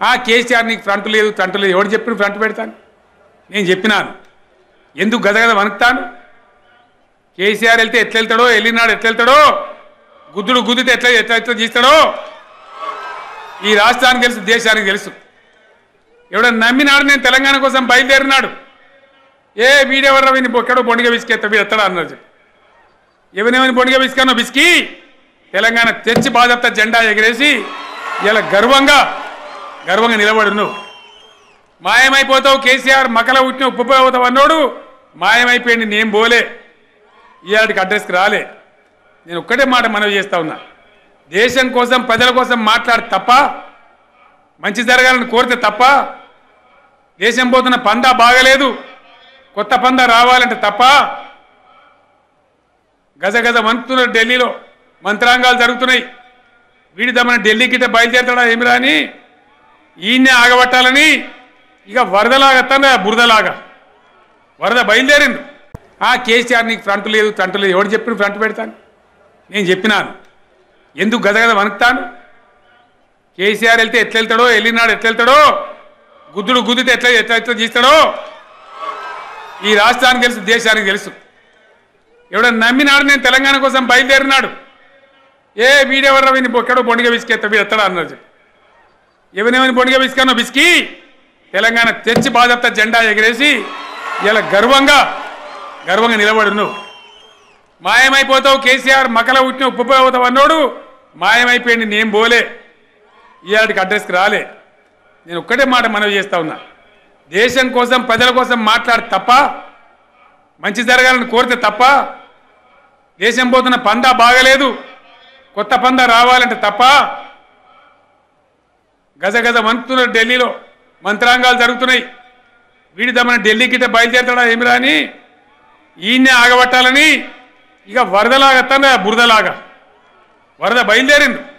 ఆ కేసీఆర్ నీకు ఫ్రంట్ లేదు ఫ్రంట్ లేదు ఎవడు చెప్పిన ఫ్రంట్ పెడతాను నేను చెప్పినాను ఎందుకు గదగద వణుకుతాను కేసీఆర్ వెళ్తే ఎట్లా వెళ్తాడో వెళ్ళినాడు ఎట్లా వెళ్తాడో గుద్దుడు గుద్దితే ఎట్లా ఎట్లా ఎట్లా తీస్తాడో ఈ రాష్ట్రానికి తెలుసు దేశానికి తెలుసు ఎవడన్నా నమ్మినాడు నేను తెలంగాణ కోసం బయలుదేరినాడు ఏ వీడెవరు విని ఎక్కడో బొండిగా విసికెత్తా వీడు ఎత్తడా అన్నారు చెప్పి ఎవరినేమని బొండిగా విసికానో విసికి తెలంగాణ తెచ్చి బాధ్యత జెండా ఎగిరేసి ఇలా గర్వంగా గర్వంగా నిలబడు నువ్వు మాయమైపోతావు కేసీఆర్ మకల ఉట్టిన ఉప్పుపోతావు అన్నోడు మాయమైపోయింది నేను పోలే ఇవాటికి అడ్రస్కి రాలే నేను ఒక్కటే మాట మనవి చేస్తా ఉన్నా దేశం కోసం ప్రజల కోసం మాట్లాడు తప్ప మంచి జరగాలని కోరితే తప్ప దేశం పోతున్న పందా బాగలేదు కొత్త పందా రావాలంటే తప్ప గజ గజ మంత్రులు ఢిల్లీలో మంత్రాంగాలు జరుగుతున్నాయి వీడిదమ్మని ఢిల్లీకి బయలుదేరతాడా ఏమి రాని ఈయన్నే ఆగబట్టాలని ఇక వరదలాగా తన బురదలాగా వరద బయలుదేరింది ఆ కేసీఆర్ నీకు ఫ్రంట్ లేదు ఫ్రంట్ లేదు ఎవడు చెప్పిన ఫ్రంట్ పెడతాను నేను చెప్పినాను ఎందుకు గదగద వణుకుతాను కేసీఆర్ వెళ్తే ఎట్లా వెళ్తాడో వెళ్ళినాడు ఎట్లా వెళ్తాడో గుద్దుడు గుద్దితే ఎట్లా ఎట్లా ఎట్లా తీస్తాడో ఈ రాష్ట్రానికి తెలుసు దేశానికి తెలుసు ఎవడన్నా నమ్మినాడు నేను తెలంగాణ కోసం బయలుదేరినాడు ఏ వీడెవరు విని ఎక్కడో బొండిగా విసికెత్తా వీడు ఎత్తడా అన్నారు చెప్పి ఎవరినేమని బొండిగా విసికానో విసికి తెలంగాణ తెచ్చి బాధ్యత జెండా ఎగిరేసి ఇలా గర్వంగా గర్వంగా నిలబడు నువ్వు మాయమైపోతావు కేసీఆర్ మకల ఉట్టిన ఉప్పుపోతావు అన్నోడు మాయమైపోయింది నేను పోలే ఇవాటికి అడ్రస్కి రాలే నేను ఒక్కటే మాట మనవి చేస్తా ఉన్నా దేశం కోసం ప్రజల కోసం మాట్లాడు తప్ప మంచి జరగాలని కోరితే తప్ప దేశం పోతున్న పందా బాగలేదు కొత్త పందా రావాలంటే తప్ప గజ గజ మంత్రులు ఢిల్లీలో మంత్రాంగాలు జరుగుతున్నాయి వీడిదమ్మని ఢిల్లీకి బయలుదేరతాడా ఏమి రాని ఈయన్నే ఆగబట్టాలని ఇక వరదలాగా తన బురదలాగా వరద బయలుదేరింది